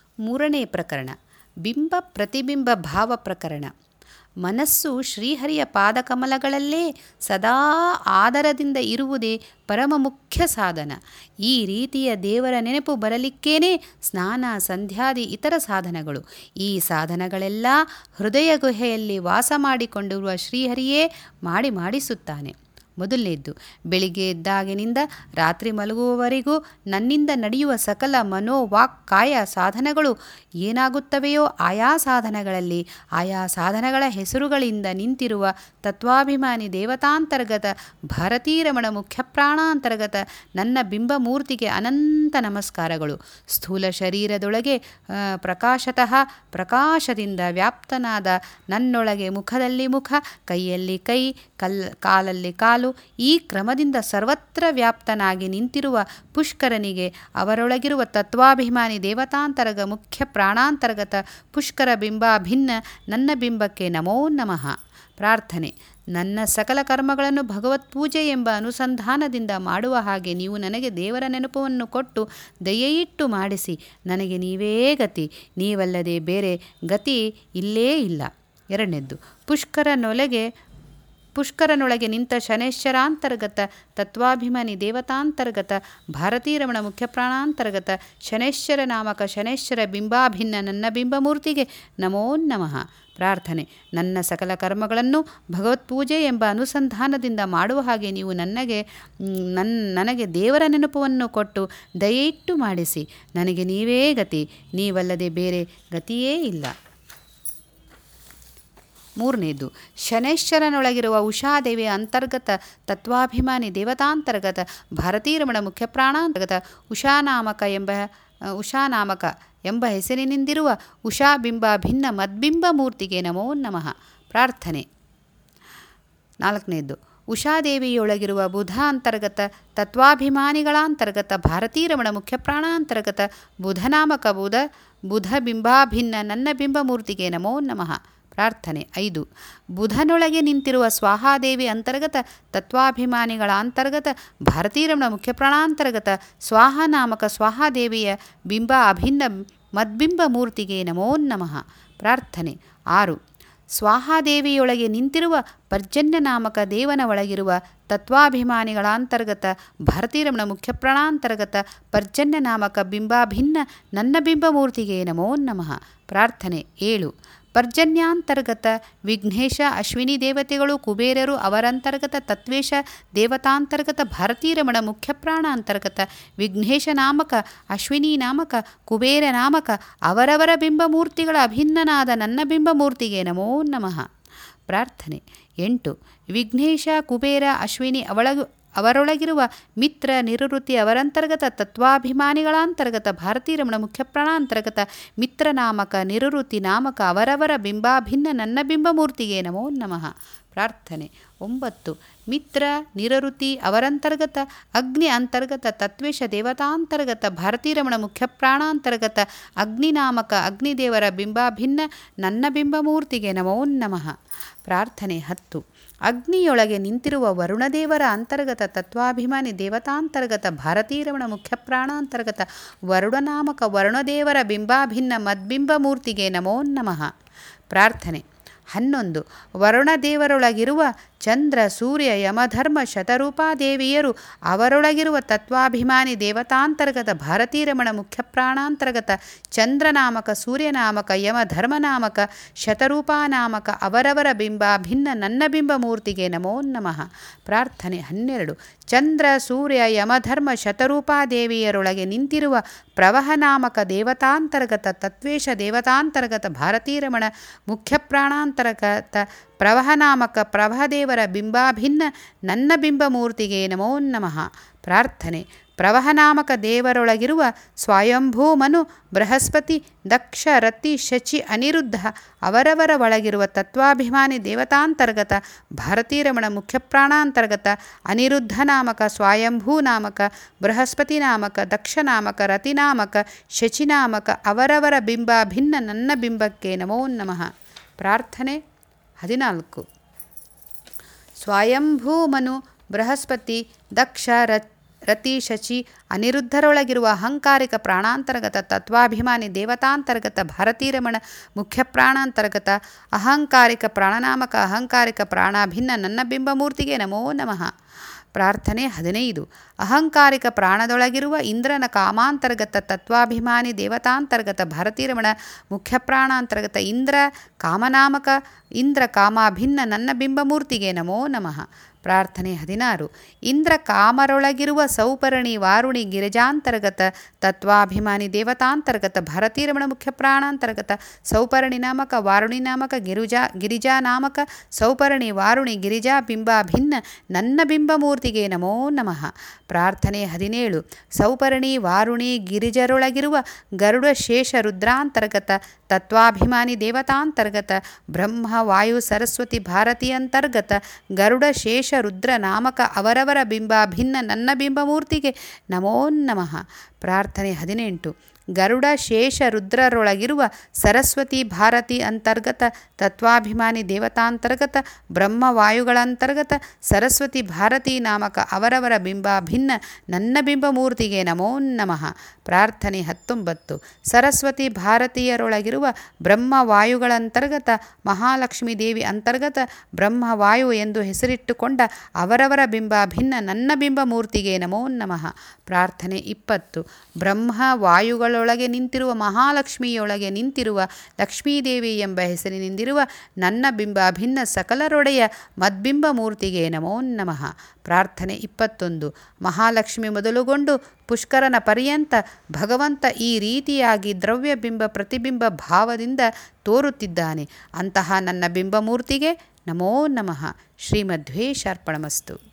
ಮೂರನೇ ಪ್ರಕರಣ ಬಿಂಬ ಪ್ರತಿಬಿಂಬ ಭಾವ ಪ್ರಕರಣ ಮನಸ್ಸು ಶ್ರೀಹರಿಯ ಪಾದಕಮಲಗಳಲ್ಲೇ ಸದಾ ಆದರದಿಂದ ಇರುವುದೇ ಪರಮ ಮುಖ್ಯ ಸಾಧನ ಈ ರೀತಿಯ ದೇವರ ನೆನಪು ಬರಲಿಕ್ಕೇನೆ ಸ್ನಾನ ಸಂಧ್ಯಾದಿ ಇತರ ಸಾಧನಗಳು ಈ ಸಾಧನಗಳೆಲ್ಲ ಹೃದಯ ಗುಹೆಯಲ್ಲಿ ವಾಸ ಮಾಡಿಕೊಂಡಿರುವ ಶ್ರೀಹರಿಯೇ ಮಾಡಿ ಮಾಡಿಸುತ್ತಾನೆ ಮೊದಲನೇದ್ದು ಬೆಳಿಗ್ಗೆ ಎದ್ದಾಗಿನಿಂದ ರಾತ್ರಿ ಮಲಗುವವರೆಗೂ ನನ್ನಿಂದ ನಡೆಯುವ ಸಕಲ ಮನೋ ವಾಕ್ ಕಾಯ ಸಾಧನಗಳು ಏನಾಗುತ್ತವೆಯೋ ಆಯಾ ಸಾಧನಗಳಲ್ಲಿ ಆಯಾ ಸಾಧನಗಳ ಹೆಸರುಗಳಿಂದ ನಿಂತಿರುವ ತತ್ವಾಭಿಮಾನಿ ದೇವತಾಂತರ್ಗತ ಭಾರತೀರಮಣ ಮುಖ್ಯ ಪ್ರಾಣಾಂತರ್ಗತ ನನ್ನ ಬಿಂಬಮೂರ್ತಿಗೆ ಅನಂತ ನಮಸ್ಕಾರಗಳು ಸ್ಥೂಲ ಶರೀರದೊಳಗೆ ಪ್ರಕಾಶತಃ ಪ್ರಕಾಶದಿಂದ ವ್ಯಾಪ್ತನಾದ ನನ್ನೊಳಗೆ ಮುಖದಲ್ಲಿ ಮುಖ ಕೈಯಲ್ಲಿ ಕೈ ಕಲ್ ಕಾಲಲ್ಲಿ ಕಾಲು ಈ ಕ್ರಮದಿಂದ ಸರ್ವತ್ರ ವ್ಯಾಪ್ತನಾಗಿ ನಿಂತಿರುವ ಪುಷ್ಕರನಿಗೆ ಅವರೊಳಗಿರುವ ತತ್ವಾಭಿಮಾನಿ ದೇವತಾಂತರ್ಗ ಮುಖ್ಯ ಪ್ರಾಣಾಂತರ್ಗತ ಪುಷ್ಕರ ಬಿಂಬ ಭಿನ್ನ ನನ್ನ ಬಿಂಬಕ್ಕೆ ನಮೋ ನಮಃ ಪ್ರಾರ್ಥನೆ ನನ್ನ ಸಕಲ ಕರ್ಮಗಳನ್ನು ಭಗವತ್ ಪೂಜೆ ಎಂಬ ಅನುಸಂಧಾನದಿಂದ ಮಾಡುವ ಹಾಗೆ ನೀವು ನನಗೆ ದೇವರ ನೆನಪವನ್ನು ಕೊಟ್ಟು ದಯೆಯಿಟ್ಟು ಮಾಡಿಸಿ ನನಗೆ ನೀವೇ ಗತಿ ನೀವಲ್ಲದೆ ಬೇರೆ ಗತಿ ಇಲ್ಲೇ ಇಲ್ಲ ಎರಡನೇದ್ದು ಪುಷ್ಕರನೊಳಗೆ ಪುಷ್ಕರನೊಳಗೆ ನಿಂತ ಶನೇಶ್ವರಾಂತರ್ಗತ ತತ್ವಾಭಿಮಾನಿ ದೇವತಾಂತರ್ಗತ ಭಾರತೀರಮಣ ಮುಖ್ಯ ಪ್ರಾಣಾಂತರ್ಗತ ಶನೇಶ್ವರ ನಾಮಕ ಶನೇಶ್ವರ ಬಿಂಬಾಭಿನ್ನ ನನ್ನ ಬಿಂಬಮೂರ್ತಿಗೆ ನಮೋ ನಮಃ ಪ್ರಾರ್ಥನೆ ನನ್ನ ಸಕಲ ಕರ್ಮಗಳನ್ನು ಭಗವತ್ಪೂಜೆ ಎಂಬ ಅನುಸಂಧಾನದಿಂದ ಮಾಡುವ ಹಾಗೆ ನೀವು ನನಗೆ ನನ್ನ ನನಗೆ ದೇವರ ನೆನಪವನ್ನು ಕೊಟ್ಟು ದಯೆಯಿಟ್ಟು ಮಾಡಿಸಿ ನನಗೆ ನೀವೇ ಗತಿ ನೀವಲ್ಲದೆ ಬೇರೆ ಗತಿಯೇ ಇಲ್ಲ ಮೂರನೇದು ಶನೈಶ್ವರನೊಳಗಿರುವ ಉಷಾದೇವಿಯ ಅಂತರ್ಗತ ತತ್ವಾಭಿಮಾನಿ ದೇವತಾಂತರ್ಗತ ಭಾರತೀರಮಣ ಮುಖ್ಯ ಪ್ರಾಣಾಂತರ್ಗತ ಉಷಾನಾಮಕ ಎಂಬ ಉಷಾನಾಮಕ ಎಂಬ ಹೆಸರಿನಿಂದಿರುವ ಉಷಾ ಬಿಂಬ ಭಿನ್ನ ಮದ್ಬಿಂಬ ಮೂರ್ತಿಗೆ ನಮೋ ನಮಃ ಪ್ರಾರ್ಥನೆ ನಾಲ್ಕನೇದ್ದು ಉಷಾದೇವಿಯೊಳಗಿರುವ ಬುಧ ಅಂತರ್ಗತ ತತ್ವಾಭಿಮಾನಿಗಳಾಂತರ್ಗತ ಭಾರತೀರಮಣ ಮುಖ್ಯ ಪ್ರಾಣಾಂತರ್ಗತ ಬುಧನಾಮಕ ಬುಧ ಬುಧ ಬಿಂಬಾಭಿನ್ನ ನನ್ನ ಬಿಂಬಮೂರ್ತಿಗೆ ನಮೋ ನಮಃ ಪ್ರಾರ್ಥನೆ ಐದು ಬುಧನೊಳಗೆ ನಿಂತಿರುವ ಸ್ವಾಹಾದೇವಿ ಅಂತರ್ಗತ ತತ್ವಾಭಿಮಾನಿಗಳ ಅಂತರ್ಗತ ಭಾರತೀರಮಣ ಮುಖ್ಯ ಪ್ರಾಣಾಂತರ್ಗತ ಸ್ವಾಹ ನಾಮಕ ಸ್ವಾಹಾದೇವಿಯ ಬಿಂಬ ಅಭಿನ್ನ ಮದ್ಬಿಂಬ ಮೂರ್ತಿಗೆ ನಮೋ ನಮಃ ಪ್ರಾರ್ಥನೆ ಆರು ಸ್ವಾಹಾದೇವಿಯೊಳಗೆ ನಿಂತಿರುವ ಪರ್ಜನ್ಯ ನಾಮಕ ದೇವನ ಒಳಗಿರುವ ತತ್ವಾಭಿಮಾನಿಗಳ ಅಂತರ್ಗತ ಭಾರತೀರಮಣ ಮುಖ್ಯ ಪ್ರಾಣಾಂತರ್ಗತ ಪರ್ಜನ್ಯ ನಾಮಕ ಬಿಂಬಾಭಿನ್ನ ನನ್ನ ಬಿಂಬಮೂರ್ತಿಗೆ ನಮೋ ನಮಃ ಪ್ರಾರ್ಥನೆ ಏಳು ಪರ್ಜನ್ಯಾಂತರ್ಗತ ವಿಘ್ನೇಶ ಅಶ್ವಿನಿ ದೇವತೆಗಳು ಕುಬೇರರು ಅವರಂತರ್ಗತ ತತ್ವೇಶ ದೇವತಾಂತರ್ಗತ ಭಾರತೀರಮಣ ಮುಖ್ಯ ಪ್ರಾಣ ಅಂತರ್ಗತ ವಿಘ್ನೇಶ ನಾಮಕ ಅಶ್ವಿನಿ ನಾಮಕ ಕುಬೇರ ನಾಮಕ ಅವರವರ ಬಿಂಬಮೂರ್ತಿಗಳ ಅಭಿನ್ನನಾದ ನನ್ನ ಬಿಂಬಮೂರ್ತಿಗೆ ನಮೋ ನಮಃ ಪ್ರಾರ್ಥನೆ ಎಂಟು ವಿಘ್ನೇಶ ಕುಬೇರ ಅಶ್ವಿನಿ ಅವಳಗು ಅವರೊಳಗಿರುವ ಮಿತ್ರ ನಿರುವೃತ್ತಿ ಅವರಂತರ್ಗತ ತತ್ವಾಭಿಮಾನಿಗಳಾಂತರ್ಗತ ಭಾರತೀರಮಣ ಮುಖ್ಯ ಪ್ರಾಣಾಂತರ್ಗತ ಮಿತ್ರ ನಾಮಕ ನಿರುವೃತ್ತಿ ನಾಮಕ ಅವರವರ ಬಿಂಬಾಭಿನ್ನ ನನ್ನ ಬಿಂಬಮೂರ್ತಿಗೆ ನಮೋ ನಮಃ ಪ್ರಾರ್ಥನೆ ಒಂಬತ್ತು ಮಿತ್ರ ನಿರರುತಿ ಅವರಂತರ್ಗತ ಅಗ್ನಿ ಅಂತರ್ಗತ ತತ್ವೇಶ ದೇವತಾಂತರ್ಗತ ಭಾರತೀರಮಣ ಮುಖ್ಯ ಪ್ರಾಣಾಂತರ್ಗತ ಅಗ್ನಿನಾಮಕ ಅಗ್ನಿದೇವರ ಬಿಂಬಾಭಿನ್ನ ನನ್ನ ಬಿಂಬಮೂರ್ತಿಗೆ ನಮೋ ನಮಃ ಪ್ರಾರ್ಥನೆ ಹತ್ತು ಅಗ್ನಿಯೊಳಗೆ ನಿಂತಿರುವ ವರುಣದೇವರ ಅಂತರ್ಗತ ತತ್ವಾಭಿಮಾನಿ ದೇವತಾಂತರ್ಗತ ಭಾರತೀರಮಣ ಮುಖ್ಯ ಪ್ರಾಣಾಂತರ್ಗತ ವರುಣನಾಮಕ ವರುಣದೇವರ ಬಿಂಬಾಭಿನ್ನ ಮದ್ಬಿಂಬ ಮೂರ್ತಿಗೆ ನಮೋ ನಮಃ ಪ್ರಾರ್ಥನೆ ಹನ್ನೊಂದು ವರುಣದೇವರೊಳಗಿರುವ ಚಂದ್ರ ಸೂರ್ಯ ಯಮಧರ್ಮ ಶತರೂಪಾದೇವಿಯರು ಅವರೊಳಗಿರುವ ತತ್ವಾಭಿಮಾನಿ ದೇವತಾಂತರ್ಗತ ಭಾರತೀರಮಣ ಮುಖ್ಯ ಪ್ರಾಣಾಂತರ್ಗತ ಚಂದ್ರನಾಮಕ ಸೂರ್ಯನಾಮಕ ಯಮಧರ್ಮನಾಮಕ ಶತರೂಪಾನಾಮಕ ಅವರವರ ಬಿಂಬ ಭಿನ್ನ ನನ್ನ ಬಿಂಬ ಮೂರ್ತಿಗೆ ನಮೋ ನಮಃ ಪ್ರಾರ್ಥನೆ ಹನ್ನೆರಡು ಚಂದ್ರ ಸೂರ್ಯ ಯಮಧರ್ಮ ಶತರೂಪಾದೇವಿಯರೊಳಗೆ ನಿಂತಿರುವ ಪ್ರವಹನಾಮಕ ದೇವತಾಂತರ್ಗತ ತತ್ವೇಶ ದೇವತಾಂತರ್ಗತ ಭಾರತೀರಮಣ ಮುಖ್ಯ ಪ್ರಾಣಾಂತರ್ಗತ ಪ್ರವಹನಾಮಕ ಪ್ರಭದೇವರ ಬಿಂಬಾಭಿನ್ನ ನನ್ನ ಬಿಂಬಮೂರ್ತಿಗೆ ನಮೋ ನಮಃ ಪ್ರಾರ್ಥನೆ ಪ್ರವಹನಾಮಕ ದೇವರೊಳಗಿರುವ ಸ್ವಯಂಭೂಮನು ಬೃಹಸ್ಪತಿ ದಕ್ಷ ರತಿ ಶಚಿ ಅನಿರುದ್ಧ ಅವರವರ ಒಳಗಿರುವ ತತ್ವಾಭಿಮಾನಿ ದೇವತಾಂತರ್ಗತ ಭಾರತೀರಮಣ ಮುಖ್ಯ ಪ್ರಾಣಾಂತರ್ಗತ ಅನಿರುದ್ಧ ನಾಮಕ ಸ್ವಯಂಭೂ ನಾಮಕ ಬೃಹಸ್ಪತಿ ನಾಮಕ ದಕ್ಷ ನಾಮಕ ರತಿನಾಮಕ ಶಚಿನಾಮಕ ಅವರವರ ಬಿಂಬ ಭಿನ್ನ ನನ್ನ ಬಿಂಬಕ್ಕೆ ನಮೋ ನಮಃ ಪ್ರಾರ್ಥನೆ ಹದಿನಾಲ್ಕು ಸ್ವಯಂಭೂಮನು ಬೃಹಸ್ಪತಿ ದಕ್ಷ ರ ರತಿ ಶಚಿ ಅನಿರುದ್ಧರೊಳಗಿರುವ ಅಹಂಕಾರಿಕ ಪ್ರಾಣಾಂತರ್ಗತ ತತ್ವಾಭಿಮಾನಿ ದೇವತಾಂತರ್ಗತ ಭಾರತೀರಮಣ ಮುಖ್ಯ ಪ್ರಾಣಾಂತರ್ಗತ ಅಹಂಕಾರಿಕ ಪ್ರಾಣನಾಮಕ ಅಹಂಕಾರಿಕ ಪ್ರಾಣಾಭಿನ್ನ ನನ್ನ ಬಿಂಬಮೂರ್ತಿಗೆ ನಮೋ ನಮಃ ಪ್ರಾರ್ಥನೆ ಹದಿನೈದು ಅಹಂಕಾರಿಕ ಪ್ರಾಣದೊಳಗಿರುವ ಇಂದ್ರನ ಕಾಮಾಂತರ್ಗತ ತತ್ವಾಭಿಮಾನಿ ದೇವತಾಂತರ್ಗತ ಭಾರತೀರಮಣ ಮುಖ್ಯ ಪ್ರಾಣಾಂತರ್ಗತ ಇಂದ್ರ ಕಾಮನಾಮಕ ಇಂದ್ರ ಕಾಮಾಭಿನ್ನ ನನ್ನ ಬಿಂಬಮೂರ್ತಿಗೆ ನಮೋ ನಮಃ ಪ್ರಾರ್ಥನೆ ಹದಿನಾರು ಇಂದ್ರ ಕಾಮರೊಳಗಿರುವ ಸೌಪರ್ಣಿ ವಾರುಣಿ ಗಿರಿಜಾಂತರ್ಗತ ತತ್ವಾಭಿಮಾನಿ ದೇವತಾಂತರ್ಗತ ಭಾರತೀರಮಣ ಮುಖ್ಯ ಪ್ರಾಣಾಂತರ್ಗತ ಸೌಪರ್ಣಿ ನಾಮಕ ವಾರುಣಿ ನಾಮಕ ಗಿರುಜಾ ಗಿರಿಜಾ ನಾಮಕ ಸೌಪರ್ಣಿ ವಾರುಣಿ ಗಿರಿಜಾ ಬಿಂಬ ಭಿನ್ನ ನನ್ನ ಬಿಂಬಮೂರ್ತಿಗೆ ನಮೋ ನಮಃ ಪ್ರಾರ್ಥನೆ ಹದಿನೇಳು ಸೌಪರ್ಣಿ ವಾರುಣಿ ಗಿರಿಜರೊಳಗಿರುವ ಗರುಡ ಶೇಷ ರುದ್ರಾಂತರ್ಗತ ತತ್ವಾಭಿಮಾನಿ ದೇವತಾಂತರ್ಗತ ಬ್ರಹ್ಮ ವಾಯು ಸರಸ್ವತಿ ಭಾರತಿ ಅಂತರ್ಗತ ಗರುಡ ಶೇಷ ರುದ್ರ ನಾಮಕ ಅವರವರ ಬಿಂಬ ಭಿನ್ನ ನನ್ನ ಬಿಂಬಮೂರ್ತಿಗೆ ನಮೋ ನಮಃ ಪ್ರಾರ್ಥನೆ ಹದಿನೆಂಟು ಗರುಡ ಶೇಷ ರುದ್ರರೊಳಗಿರುವ ಸರಸ್ವತಿ ಭಾರತಿ ಅಂತರ್ಗತ ತತ್ವಾಭಿಮಾನಿ ದೇವತಾಂತರ್ಗತ ಬ್ರಹ್ಮ ವಾಯುಗಳಂತರ್ಗತ ಸರಸ್ವತಿ ಭಾರತಿ ನಾಮಕ ಅವರವರ ಬಿಂಬ ಭಿನ್ನ ನನ್ನ ಬಿಂಬಮೂರ್ತಿಗೆ ನಮೋ ನಮಃ ಪ್ರಾರ್ಥನೆ ಹತ್ತೊಂಬತ್ತು ಸರಸ್ವತಿ ಭಾರತೀಯರೊಳಗಿರುವ ಬ್ರಹ್ಮ ವಾಯುಗಳಂತರ್ಗತ ಮಹಾಲಕ್ಷ್ಮೀ ದೇವಿ ಅಂತರ್ಗತ ಬ್ರಹ್ಮ ವಾಯು ಎಂದು ಹೆಸರಿಟ್ಟುಕೊಂಡ ಅವರವರ ಬಿಂಬ ಭಿನ್ನ ನನ್ನ ಬಿಂಬಮೂರ್ತಿಗೆ ನಮೋ ನಮಃ ಪ್ರಾರ್ಥನೆ ಇಪ್ಪತ್ತು ಬ್ರಹ್ಮ ವಾಯುಗಳೊಳಗೆ ನಿಂತಿರುವ ಮಹಾಲಕ್ಷ್ಮಿಯೊಳಗೆ ನಿಂತಿರುವ ಲಕ್ಷ್ಮೀದೇವಿ ಎಂಬ ಹೆಸರಿನಿಂದಿರುವ ನನ್ನ ಬಿಂಬ ಭಿನ್ನ ಸಕಲರೊಡೆಯ ಮದ್ಬಿಂಬ ಮೂರ್ತಿಗೆ ನಮೋ ನಮಃ ಪ್ರಾರ್ಥನೆ ಇಪ್ಪತ್ತೊಂದು ಮಹಾಲಕ್ಷ್ಮಿ ಮೊದಲುಗೊಂಡು ಪುಷ್ಕರನ ಪರ್ಯಂತ ಭಗವಂತ ಈ ರೀತಿಯಾಗಿ ದ್ರವ್ಯಬಿಂಬ ಪ್ರತಿಬಿಂಬ ಭಾವದಿಂದ ತೋರುತ್ತಿದ್ದಾನೆ ಅಂತಹ ನನ್ನ ಬಿಂಬಮೂರ್ತಿಗೆ ನಮೋ ನಮಃ ಶ್ರೀಮಧ್ವೇಶಾರ್ಪಣಮಸ್ತು